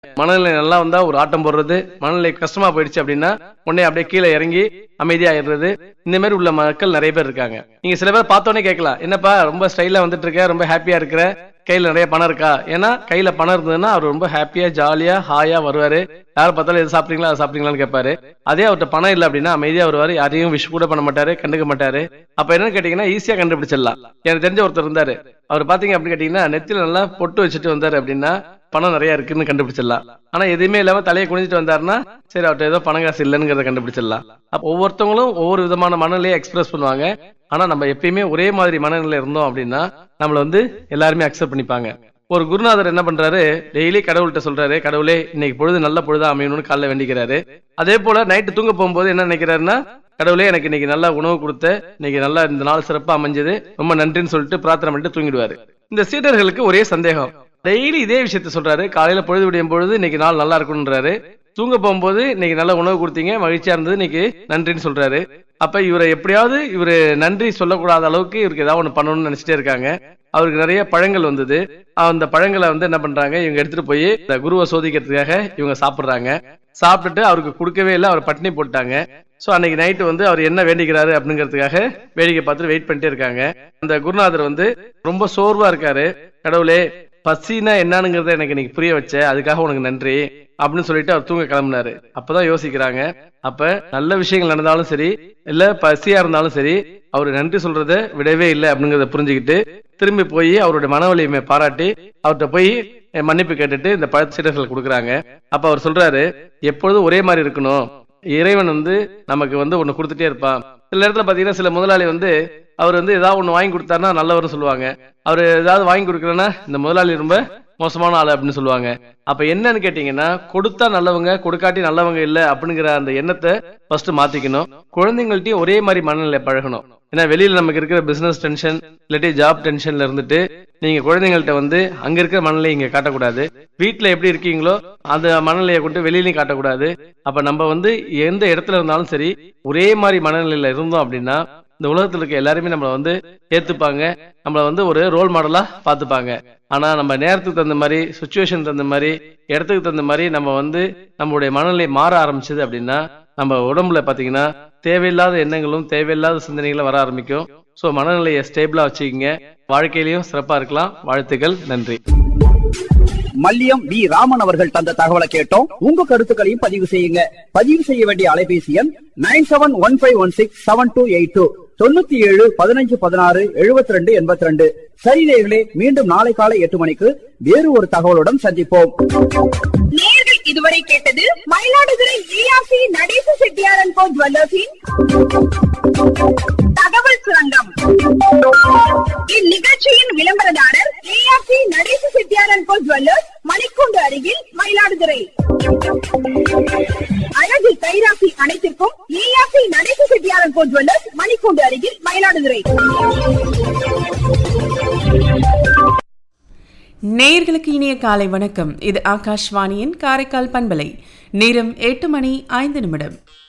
மனநிலை நல்லா வந்தா ஒரு ஆட்டம் போடுறது மனநிலை கஷ்டமா போயிடுச்சு அப்படின்னா உடனே அப்படியே கீழே இறங்கி அமைதியாயிடுறது இந்த மாதிரி உள்ள மக்கள் நிறைய பேர் இருக்காங்க நீங்க சில பேர் பார்த்தோன்னே கேட்கலாம் என்னப்பா ரொம்ப ஸ்டைலா வந்துட்டு இருக்க ரொம்ப ஹாப்பியா இருக்கிற கையில நிறைய பணம் இருக்கா ஏன்னா கையில பணம் இருந்ததுன்னா அவர் ரொம்ப ஹாப்பியா ஜாலியா ஹாயா வருவாரு யார் பார்த்தாலும் எது சாப்பிட்டீங்களா அதை சாப்பிட்டீங்களான்னு கேட்பாரு அதே அவர்கிட்ட பணம் இல்லை அப்படின்னா அமைதியா வருவாரு யாரையும் விஷ் கூட பண்ண மாட்டாரு கண்டுக்க மாட்டாரு அப்ப என்னன்னு கேட்டீங்கன்னா ஈஸியா கண்டுபிடிச்சிடலாம் எனக்கு தெரிஞ்ச ஒருத்தர் இருந்தாரு அவர் பாத்தீங்க அப்படின்னு கேட்டீங்கன்னா நெத்தில நல்லா பொட்டு வச்சுட்டு வந்தாரு அப்படின்னா பணம் நிறைய இருக்குன்னு கண்டுபிடிச்சிடலாம் ஆனா எதுவுமே இல்லாம தலையை குனிஞ்சிட்டு வந்தாருன்னா சரி அவர்கிட்ட ஏதோ பணம் காசு இல்லைங்கிறத கண்டுபிடிச்சிடலாம் அப்ப ஒவ்வொருத்தவங்களும் ஒவ்வொரு விதமான மனநிலையை எக்ஸ்பிரஸ் பண்ணுவாங்க ஆனா நம்ம எப்பயுமே ஒரே மாதிரி மனநிலை இருந்தோம் அப்படின்னா நம்மள வந்து எல்லாருமே அக்செப்ட் பண்ணிப்பாங்க ஒரு குருநாதர் என்ன பண்றாரு டெய்லி கடவுள்கிட்ட சொல்றாரு கடவுளே இன்னைக்கு பொழுது நல்ல பொழுதா அமையணும்னு காலைல வேண்டிக்கிறாரு அதே போல நைட்டு தூங்க போகும்போது என்ன நினைக்கிறாருன்னா கடவுளே எனக்கு இன்னைக்கு நல்ல உணவு கொடுத்த இன்னைக்கு நல்லா இந்த நாள் சிறப்பா அமைஞ்சது ரொம்ப நன்றின்னு சொல்லிட்டு பிரார்த்தனை பண்ணிட்டு தூங்கிடுவாரு இந்த சீடர்களுக்கு ஒரே சந்தேகம் டெய்லி இதே விஷயத்த சொல்றாரு காலையில பொழுது விடியும் பொழுது இன்னைக்கு நாள் நல்லா இருக்குன்றாரு தூங்க போகும்போது இன்னைக்கு நல்ல உணவு கொடுத்தீங்க மகிழ்ச்சியா இருந்தது இன்னைக்கு நன்றின்னு சொல்றாரு அப்ப இவரை எப்படியாவது இவரு நன்றி சொல்லக்கூடாத அளவுக்கு இவருக்கு ஏதாவது ஒண்ணு பண்ணணும்னு நினைச்சிட்டே இருக்காங்க அவருக்கு நிறைய பழங்கள் வந்தது அந்த பழங்களை வந்து என்ன பண்றாங்க இவங்க எடுத்துட்டு போய் இந்த குருவை சோதிக்கிறதுக்காக இவங்க சாப்பிடுறாங்க சாப்பிட்டுட்டு அவருக்கு கொடுக்கவே இல்லை அவர் பட்டினி போட்டாங்க சோ அன்னைக்கு நைட்டு வந்து அவர் என்ன வேண்டிக்கிறாரு அப்படிங்கிறதுக்காக வேடிக்கை பார்த்துட்டு வெயிட் பண்ணிட்டே இருக்காங்க அந்த குருநாதர் வந்து ரொம்ப சோர்வா இருக்காரு கடவுளே பசினா என்னன்னுங்கிறத எனக்கு இன்னைக்கு புரிய வச்ச அதுக்காக உனக்கு நன்றி அப்படின்னு சொல்லிட்டு அவர் தூங்க கிளம்புனாரு அப்பதான் யோசிக்கிறாங்க அப்ப நல்ல விஷயங்கள் நடந்தாலும் சரி இல்ல பசியா இருந்தாலும் சரி அவர் நன்றி சொல்றத விடவே இல்லை அப்படிங்கறத புரிஞ்சுக்கிட்டு திரும்பி போய் அவருடைய மன வலிமையை பாராட்டி அவர்கிட்ட போய் மன்னிப்பு கேட்டுட்டு இந்த பழச்சீடர்கள் கொடுக்குறாங்க அப்ப அவர் சொல்றாரு எப்பொழுதும் ஒரே மாதிரி இருக்கணும் இறைவன் வந்து நமக்கு வந்து ஒண்ணு கொடுத்துட்டே இருப்பான் சில இடத்துல பாத்தீங்கன்னா சில முதலாளி வந்து அவர் வந்து ஏதாவது ஒண்ணு வாங்கி கொடுத்தாருன்னா நல்லவர்னு சொல்லுவாங்க அவர் ஏதாவது வாங்கி கொடுக்கலன்னா இந்த முதலாளி ரொம்ப மோசமான ஆளு அப்படின்னு சொல்லுவாங்க அப்ப என்னன்னு கேட்டீங்கன்னா கொடுத்தா நல்லவங்க கொடுக்காட்டி நல்லவங்க இல்ல அப்படிங்கிற அந்த எண்ணத்தை ஃபர்ஸ்ட் மாத்திக்கணும் குழந்தைங்கள்ட்டயும் ஒரே மாதிரி மனநிலை பழகணும் ஏன்னா வெளியில நமக்கு இருக்கிற பிசினஸ் டென்ஷன் இல்லாட்டி ஜாப் டென்ஷன்ல இருந்துட்டு நீங்க குழந்தைங்கள்ட்ட வந்து அங்க இருக்கிற மனநிலையை இங்க காட்டக்கூடாது வீட்டுல எப்படி இருக்கீங்களோ அந்த மனநிலையை கொண்டு வெளியிலையும் காட்டக்கூடாது அப்ப நம்ம வந்து எந்த இடத்துல இருந்தாலும் சரி ஒரே மாதிரி மனநிலையில இருந்தோம் அப்படின்னா இந்த உலகத்துல இருக்க எல்லாருமே நம்மளை வந்து ஏத்துப்பாங்க நம்மளை வந்து ஒரு ரோல் மாடலா பார்த்துப்பாங்க ஆனா நம்ம நேரத்துக்கு தகுந்த மாதிரி சுச்சுவேஷன் தகுந்த மாதிரி இடத்துக்கு தகுந்த மாதிரி நம்ம வந்து நம்மளுடைய மனநிலை மாற ஆரம்பிச்சது அப்படின்னா நம்ம உடம்புல பாத்தீங்கன்னா தேவையில்லாத எண்ணங்களும் தேவையில்லாத சிந்தனைகளும் வர ஆரம்பிக்கும் சோ மனநிலையை ஸ்டேபிளா வச்சுக்கிங்க வாழ்க்கையிலையும் சிறப்பா இருக்கலாம் வாழ்த்துக்கள் நன்றி மல்லியம் வி ராமன் அவர்கள் தந்த தகவலை கேட்டோம் உங்க கருத்துக்களையும் பதிவு செய்யுங்க பதிவு செய்ய வேண்டிய அலைபேசி எண் nine seven one five one six seven two eight two தொண்ணூத்தி ஏழு பதினஞ்சு பதினாறு எழுபத்தி ரெண்டு எண்பத்தி ரெண்டு சரி நேயர்களே மீண்டும் நாளை காலை எட்டு மணிக்கு வேறு ஒரு தகவலுடன் சந்திப்போம் நேர்கள் இதுவரை கேட்டது மயிலாடுதுறை ஏஆர்சி நடேச செட்டியாரன் கோ ஜுவல்லர்ஸின் தகவல் சுரங்கம் இந்நிகழ்ச்சியின் விளம்பரதாரர் ஏஆர்சி நடேச செட்டியாரன் கோ ஜுவல்லர்ஸ் மணிக்கூண்டு அருகில் மயிலாடுதுறை அழகு கைராசி அனைத்திற்கும் ஏஆர்சி நடேச செட்டியாரன் கோ ஜுவல்லர்ஸ் மணிக்கூண்டு அருகில் மயிலாடுதுறை நேயர்களுக்கு இனிய காலை வணக்கம் இது ஆகாஷ்வாணியின் காரைக்கால் பண்பலை நேரம் எட்டு மணி ஐந்து நிமிடம்